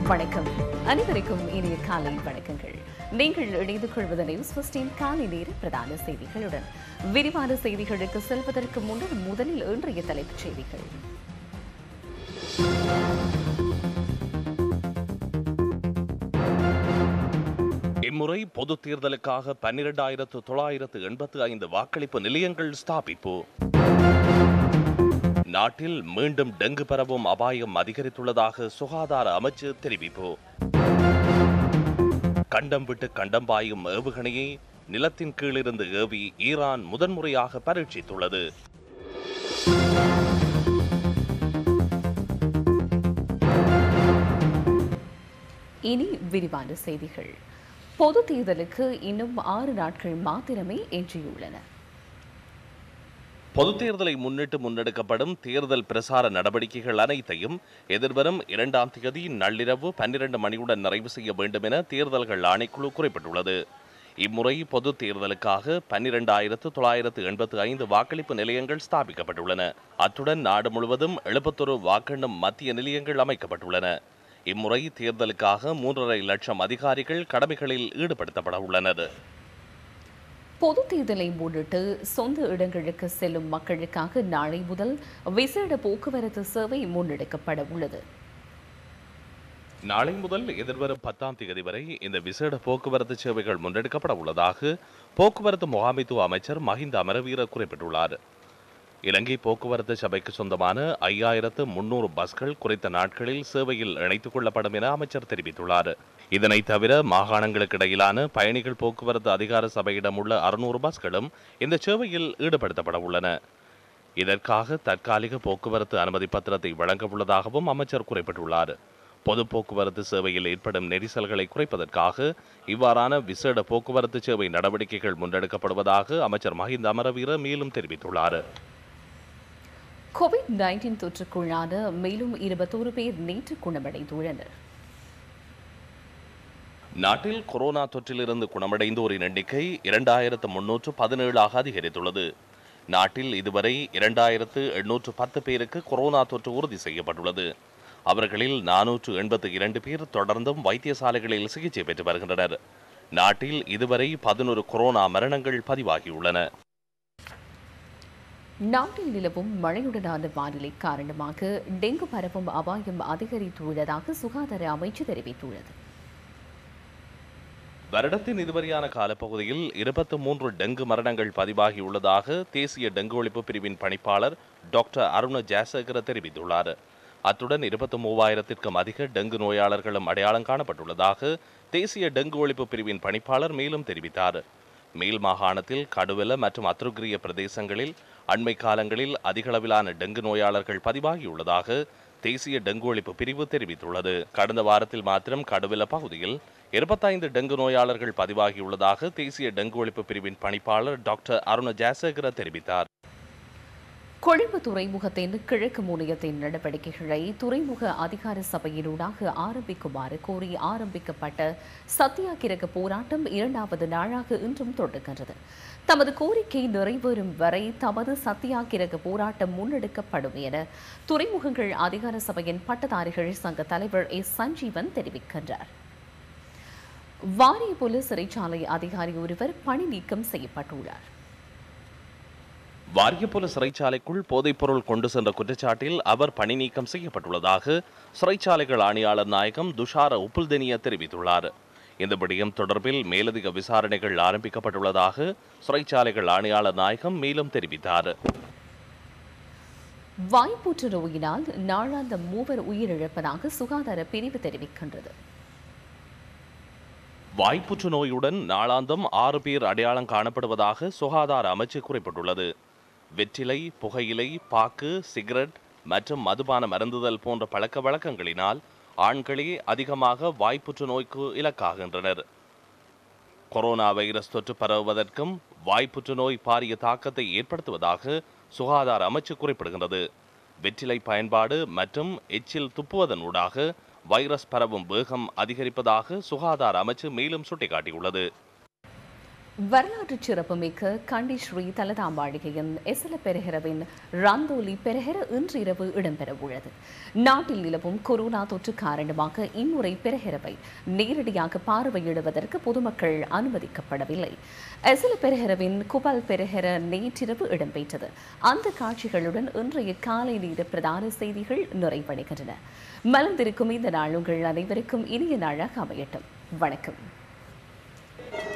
வணக்கம் அனைவருக்கும் இனிய காலை வணக்கங்கள் நீங்கள் இணைந்து கொள்வது நியூஸ் ஃபர்ஸ்டின் காலை நேர பிரதான செய்திகளுடன் விரிவான செய்திகளுக்கு செல்வதற்கு முன்னர் முதலில் இன்றைய தலைப்புச் செய்திகள் இம்முறை பொதுத் தேர்தலுக்காக பன்னிரண்டாயிரத்து தொள்ளாயிரத்து எண்பத்து ஐந்து வாக்களிப்பு நிலையங்கள் ஸ்தாபிப்பு நாட்டில் மீண்டும் டெங்கு பரவும் அபாயம் அதிகரித்துள்ளதாக சுகாதார அமைச்சு தெரிவிப்பு கண்டம் விட்டு கண்டம் பாயும் ஏவுகணையை நிலத்தின் கீழிருந்து ஏவி ஈரான் முதன்முறையாக பரீட்சித்துள்ளது இனி விரிவான செய்திகள் பொது தேர்தலுக்கு இன்னும் ஆறு நாட்கள் மாத்திரமே எஞ்சியுள்ளன பொதுத் தேர்தலை முன்னிட்டு முன்னெடுக்கப்படும் தேர்தல் பிரசார நடவடிக்கைகள் அனைத்தையும் எதிர்வரும் இரண்டாம் தேதி நள்ளிரவு பன்னிரண்டு மணியுடன் நிறைவு செய்ய வேண்டும் என தேர்தல்கள் ஆணைக்குழு குறிப்பிட்டுள்ளது இம்முறை பொதுத் தேர்தலுக்காக பன்னிரண்டாயிரத்து தொள்ளாயிரத்து எண்பத்து ஐந்து வாக்களிப்பு நிலையங்கள் ஸ்தாபிக்கப்பட்டுள்ளன அத்துடன் நாடு முழுவதும் எழுபத்தொரு வாக்கெண்ணும் மத்திய நிலையங்கள் அமைக்கப்பட்டுள்ளன இம்முறை தேர்தலுக்காக மூன்றரை லட்சம் அதிகாரிகள் கடமைகளில் ஈடுபடுத்தப்பட உள்ளனர் பொது தேர்தலை முன்னிட்டு சொந்த இடங்களுக்கு செல்லும் மக்களுக்காக நாளை முதல் விசேட போக்குவரத்து சேவை முன்னெடுக்கப்பட உள்ளது நாளை முதல் எதிர்வரும் பத்தாம் தேதி வரை இந்த விசேட போக்குவரத்து சேவைகள் முன்னெடுக்கப்பட உள்ளதாக போக்குவரத்து முகாமைத்துவ அமைச்சர் மஹிந்த அமரவீர குறிப்பிட்டுள்ளார் இலங்கை போக்குவரத்து சபைக்கு சொந்தமான ஐயாயிரத்து முன்னூறு பஸ்கள் குறித்த நாட்களில் சேவையில் இணைத்துக் கொள்ளப்படும் என அமைச்சர் தெரிவித்துள்ளார் இதனை தவிர மாகாணங்களுக்கு இடையிலான பயணிகள் போக்குவரத்து அதிகார சபையிடம் உள்ள அறுநூறு பஸ்களும் இந்த சேவையில் ஈடுபடுத்தப்பட உள்ளன இதற்காக தற்காலிக போக்குவரத்து அனுமதி பத்திரத்தை வழங்க உள்ளதாகவும் அமைச்சர் குறிப்பிட்டுள்ளார் பொது போக்குவரத்து சேவையில் ஏற்படும் நெரிசல்களை குறைப்பதற்காக இவ்வாறான விசேட போக்குவரத்து சேவை நடவடிக்கைகள் முன்னெடுக்கப்படுவதாக அமைச்சர் மஹிந்த அமரவீர மேலும் தெரிவித்துள்ளார் கோவிட் நைன்டீன் தொற்றுக்குள்ளான மேலும் இருபத்தோரு பேர் நேற்று குணமடைந்துள்ளனர் நாட்டில் கொரோனா தொற்றிலிருந்து குணமடைந்தோரின் எண்ணிக்கை இரண்டாயிரத்து முன்னூற்று பதினேழாக அதிகரித்துள்ளது நாட்டில் இதுவரை இரண்டாயிரத்து எண்ணூற்று பத்து பேருக்கு கொரோனா தொற்று உறுதி செய்யப்பட்டுள்ளது அவர்களில் நானூற்று எண்பத்து இரண்டு பேர் தொடர்ந்தும் வைத்தியசாலைகளில் சிகிச்சை பெற்று வருகின்றனர் நாட்டில் இதுவரை பதினொரு கொரோனா மரணங்கள் பதிவாகியுள்ளன நாட்டில் நிலவும் மழையுடனான வானிலை காரணமாக டெங்கு பரவும் அபாயம் அதிகரித்துள்ளதாக சுகாதார அமைச்சு தெரிவித்துள்ளது வருடத்தின் இதுவரையான காலப்பகுதியில் இருபத்தி மூன்று டெங்கு மரணங்கள் பதிவாகியுள்ளதாக தேசிய டெங்கு ஒழிப்பு பிரிவின் பணிப்பாளர் டாக்டர் அருண ஜாசகர தெரிவித்துள்ளார் அத்துடன் இருபத்தி மூவாயிரத்திற்கும் அதிக டெங்கு நோயாளர்களும் அடையாளம் காணப்பட்டுள்ளதாக தேசிய டெங்கு ஒழிப்பு பிரிவின் பணிப்பாளர் மேலும் தெரிவித்தார் மேல் மாகாணத்தில் கடுவெல மற்றும் அத்ருகிரிய பிரதேசங்களில் அண்மை காலங்களில் அதிகளவிலான டெங்கு நோயாளர்கள் பதிவாகியுள்ளதாக தேசிய டெங்கு ஒழிப்பு பிரிவு தெரிவித்துள்ளது கடந்த வாரத்தில் மாத்திரம் கடுவெல பகுதியில் இருபத்தைந்து டெங்கு நோயாளர்கள் பதிவாகியுள்ளதாக தேசிய டெங்கு ஒழிப்பு பிரிவின் பணிப்பாளர் டாக்டர் அருண ஜாசகர தெரிவித்தார் கொழும்பு துறைமுகத்தின் கிழக்கு முனையத்தின் நடவடிக்கைகளை துறைமுக அதிகார சபையினூடாக ஆரம்பிக்குமாறு கோரி ஆரம்பிக்கப்பட்ட சத்தியாகிரக போராட்டம் இரண்டாவது நாளாக இன்றும் தொடர்கின்றது தமது கோரிக்கை நிறைவேறும் வரை தமது சத்தியாகிரக போராட்டம் முன்னெடுக்கப்படும் என துறைமுகங்கள் அதிகார சபையின் பட்டதாரிகள் சங்க தலைவர் எஸ் சஞ்சீவன் தெரிவிக்கின்றார் வாரிய போலீஸ் சிறைச்சாலை அதிகாரி ஒருவர் பணி நீக்கம் செய்யப்பட்டுள்ளார் வாரியப்புல சிறைச்சாலைக்குள் போதைப்பொருள் கொண்டு சென்ற குற்றச்சாட்டில் அவர் பணி நீக்கம் செய்யப்பட்டுள்ளதாக சிறைச்சாலைகள் ஆணையாளர் நாயகம் துஷார உப்புல்தெனிய தெரிவித்துள்ளார் இந்த விடயம் தொடர்பில் மேலதிக விசாரணைகள் ஆரம்பிக்கப்பட்டுள்ளதாக சிறைச்சாலைகள் ஆணையாளர் நாயகம் மேலும் தெரிவித்தார் வாய்ப்புற்று நோயினால் நாளாந்த மூவர் உயிரிழப்பதாக சுகாதார பிரிவு தெரிவிக்கின்றது வாய்ப்புற்று நோயுடன் நாளாந்தம் ஆறு பேர் அடையாளம் காணப்படுவதாக சுகாதார அமைச்சு குறிப்பிட்டுள்ளது வெற்றிலை புகையிலை பாக்கு சிகரெட் மற்றும் மதுபான மருந்துதல் போன்ற பழக்க வழக்கங்களினால் ஆண்களே அதிகமாக வாய்ப்புற்று நோய்க்கு இலக்காகின்றனர் கொரோனா வைரஸ் தொற்று பரவுவதற்கும் வாய்ப்புற்று நோய் பாரிய தாக்கத்தை ஏற்படுத்துவதாக சுகாதார அமைச்சு குறிப்பிடுகின்றது வெற்றிலை பயன்பாடு மற்றும் எச்சில் துப்புவதன் ஊடாக வைரஸ் பரவும் வேகம் அதிகரிப்பதாக சுகாதார அமைச்சு மேலும் சுட்டிக்காட்டியுள்ளது வரலாற்று சிறப்புமிக்க கண்டி ஸ்ரீ தலதாம்பாழிகையின் எசல பெருகிறவின் ரந்தோலி பெருகிற இன்று இரவு இடம்பெற உள்ளது நாட்டில் நிலவும் கொரோனா தொற்று காரணமாக இம்முறை பெருகிறவை நேரடியாக பார்வையிடுவதற்கு பொதுமக்கள் அனுமதிக்கப்படவில்லை எசல பெருகிறவின் குபல் பெருகிற நேற்றிரவு இடம்பெற்றது அந்த காட்சிகளுடன் இன்றைய காலை நேர பிரதான செய்திகள் நிறைவடைகின்றன மலர்ந்திருக்கும் இந்த நாள் உங்கள் அனைவருக்கும் இனிய நாளாக அமையட்டும் வணக்கம்